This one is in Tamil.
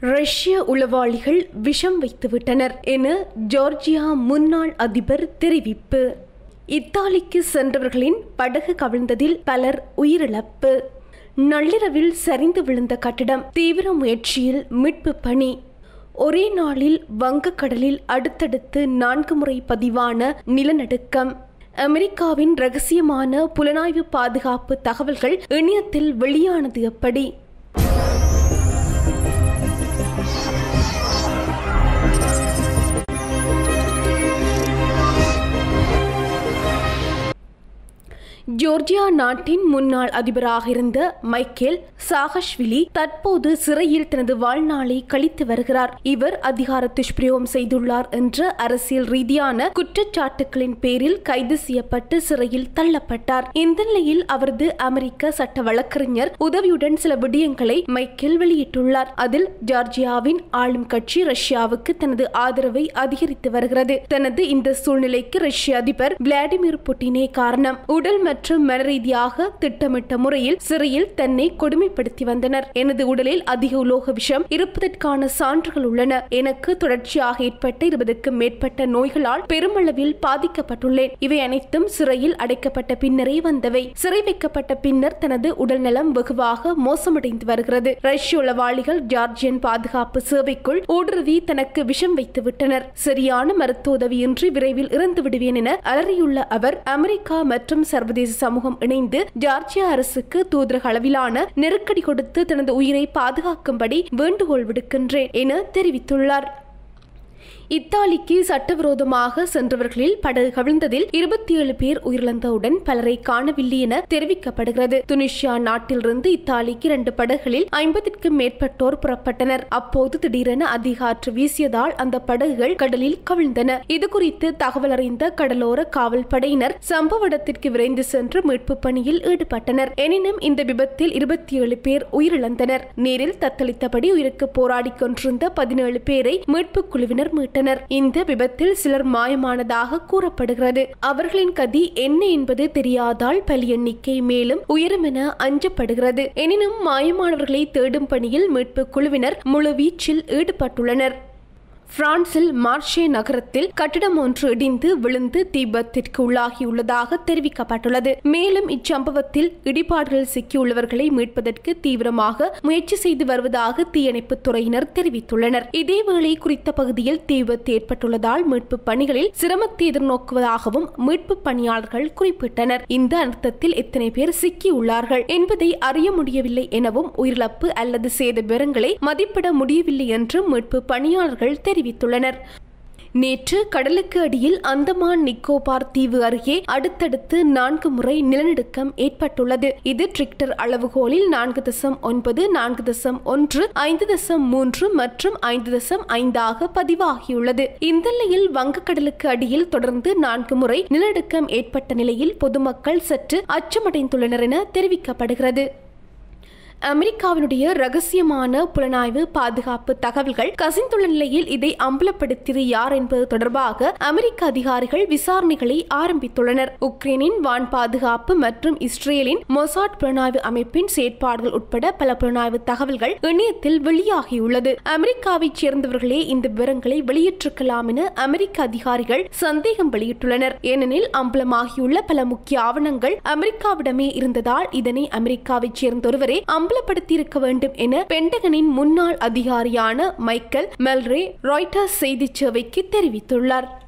ரஷ்ய உளவாளிகள் விஷம் வைத்துவிட்டனர் என ஜார்ஜியா முன்னாள் அதிபர் தெரிவிப்பு இத்தாலிக்கு சென்றவர்களின் படகு கவிழ்ந்ததில் பலர் உயிரிழப்பு நள்ளிரவில் சரிந்து விழுந்த கட்டிடம் தீவிர முயற்சியில் மீட்பு பணி ஒரே நாளில் வங்கக்கடலில் அடுத்தடுத்து நான்கு முறை பதிவான நிலநடுக்கம் அமெரிக்காவின் ரகசியமான புலனாய்வு பாதுகாப்பு தகவல்கள் இணையத்தில் வெளியானது எப்படி ஜோர்ஜியா நாட்டின் முன்னாள் அதிபராக இருந்த மைக்கேல் சாகஷ்விலி தற்போது சிறையில் தனது வாழ்நாளை கழித்து வருகிறார் இவர் அதிகார துஷ்பிரயோகம் செய்துள்ளார் என்ற அரசியல் ரீதியான குற்றச்சாட்டுகளின் பேரில் கைது செய்யப்பட்டு சிறையில் தள்ளப்பட்டார் இந்த நிலையில் அவரது அமெரிக்க சட்ட வழக்கறிஞர் உதவியுடன் சில விடயங்களை மைக்கேல் வெளியிட்டுள்ளார் அதில் ஜார்ஜியாவின் ஆளும் கட்சி ரஷ்யாவுக்கு தனது ஆதரவை அதிகரித்து வருகிறது தனது இந்த சூழ்நிலைக்கு ரஷ்ய அதிபர் விளாடிமிர் புட்டினே காரணம் உடல் மற்றும் மன ரீதியாக திட்டமிட்ட முறையில் சிறையில் தன்னை கொடுமைப்படுத்தி வந்தனர் எனது உடலில் அதிக உலோக விஷம் இருப்பதற்கான சான்றுகள் உள்ளன எனக்கு தொடர்ச்சியாக ஏற்பட்ட இருபதுக்கும் மேற்பட்ட நோய்களால் பெருமளவில் பாதிக்கப்பட்டுள்ளேன் இவை அனைத்தும் சிறையில் அடைக்கப்பட்ட பின்னரே வந்தவை சிறை வைக்கப்பட்ட பின்னர் தனது உடல்நலம் வெகுவாக மோசமடைந்து வருகிறது ரஷ்ய உளவாளிகள் ஜார்ஜியன் பாதுகாப்பு சேவைக்குள் ஊடுருவி தனக்கு விஷம் வைத்து விட்டனர் சரியான மருத்துவ உதவியின்றி விரைவில் இறந்து விடுவேன் என அலறியுள்ள அவர் அமெரிக்கா மற்றும் சர்வதேச சமூகம் இணைந்து ஜார்ஜியா அரசுக்கு தூதரக அளவிலான நெருக்கடி கொடுத்து தனது உயிரை பாதுகாக்கும்படி வேண்டுகோள் விடுக்கின்றேன் என தெரிவித்துள்ளார் இத்தாலிக்கு சட்டவிரோதமாக சென்றவர்களில் படகு கவிழ்ந்ததில் இருபத்தி ஏழு பேர் உயிரிழந்தவுடன் பலரை காணவில்லை என தெரிவிக்கப்படுகிறது துனிஷியா நாட்டிலிருந்து இத்தாலிக்கு இரண்டு படகுகளில் ஐம்பதிற்கும் மேற்பட்டோர் புறப்பட்டனர் அப்போது திடீரென அதிக ஆற்று வீசியதால் அந்த படகுகள் கடலில் கவிழ்ந்தன இதுகுறித்து தகவல் அறிந்த கடலோர காவல் படையினர் சம்பவ இடத்திற்கு விரைந்து சென்று மீட்பு பணியில் ஈடுபட்டனர் எனினும் இந்த விபத்தில் இருபத்தி ஏழு பேர் உயிரிழந்தனர் நீரில் தத்தளித்தபடி உயிருக்கு போராடிக் கொண்டிருந்த பதினேழு பேரை மீட்பு குழுவினர் மீட்டனர் இந்த விபத்தில் சிலர் மாயமானதாக கூறப்படுகிறது அவர்களின் கதி என்ன என்பது தெரியாதால் பலி எண்ணிக்கை மேலும் உயரும் என அஞ்சப்படுகிறது எனினும் மாயமானவர்களை தேடும் பணியில் மீட்பு குழுவினர் முழுவீச்சில் ஈடுபட்டுள்ளனர் பிரான்சில் மார்ஷே நகரத்தில் கட்டிடம் ஒன்று இடிந்து விழுந்து தீபத்திற்கு உள்ளாகியுள்ளதாக தெரிவிக்கப்பட்டுள்ளது மேலும் இச்சம்பவத்தில் இடிபாடுகளில் சிக்கியுள்ளவர்களை மீட்பதற்கு தீவிரமாக முயற்சி செய்து வருவதாக தீயணைப்பு துறையினர் தெரிவித்துள்ளனர் இதேவேளை குறித்த பகுதியில் தீ விபத்து ஏற்பட்டுள்ளதால் மீட்பு பணிகளில் சிரமத்தை எதிர்நோக்குவதாகவும் மீட்பு பணியாளர்கள் குறிப்பிட்டனர் இந்த அனர்த்தத்தில் எத்தனை பேர் சிக்கியுள்ளார்கள் என்பதை அறிய முடியவில்லை எனவும் உயிரிழப்பு அல்லது சேத விவரங்களை மதிப்பிட முடியவில்லை என்றும் மீட்பு பணியாளர்கள் தெரிவித்தனர் தெரிவித்துள்ளனர் நேற்று கடலுக்கு அடியில் அந்தமான் நிக்கோபார் தீவு அருகே அடுத்தடுத்து நான்கு முறை நிலநடுக்கம் ஏற்பட்டுள்ளது இது ட்ரிக்டர் அளவுகோலில் நான்கு தசம் ஒன்பது நான்கு தசம் ஒன்று ஐந்து தசம் மூன்று மற்றும் ஐந்து தசம் ஐந்தாக பதிவாகியுள்ளது இந்த நிலையில் வங்கக்கடலுக்கு அடியில் தொடர்ந்து நான்கு முறை நிலநடுக்கம் ஏற்பட்ட நிலையில் பொதுமக்கள் சற்று அச்சமடைந்துள்ளனர் என தெரிவிக்கப்படுகிறது அமெரிக்காவினுடைய ரகசியமான புலனாய்வு பாதுகாப்பு தகவல்கள் கசிந்துள்ள நிலையில் இதை அம்பலப்படுத்தியது யார் என்பது தொடர்பாக அமெரிக்க அதிகாரிகள் விசாரணைகளை ஆரம்பித்துள்ளனர் உக்ரைனின் வான் பாதுகாப்பு மற்றும் இஸ்ரேலின் மொசாட் புலனாய்வு அமைப்பின் செயற்பாடுகள் உட்பட பல புலனாய்வு தகவல்கள் இணையத்தில் வெளியாகியுள்ளது அமெரிக்காவைச் சேர்ந்தவர்களே இந்த விவரங்களை வெளியிட்டிருக்கலாம் என அமெரிக்க அதிகாரிகள் சந்தேகம் வெளியிட்டுள்ளனர் ஏனெனில் அம்பலமாகியுள்ள பல முக்கிய ஆவணங்கள் அமெரிக்காவிடமே இருந்ததால் இதனை அமெரிக்காவைச் சேர்ந்த ஒருவரே அம்பலப்படுத்தியிருக்க வேண்டும் என பென்டகனின் முன்னாள் அதிகாரியான மைக்கேல் மெல்ரே ராய்டர்ஸ் செய்திச் சேவைக்கு தெரிவித்துள்ளார்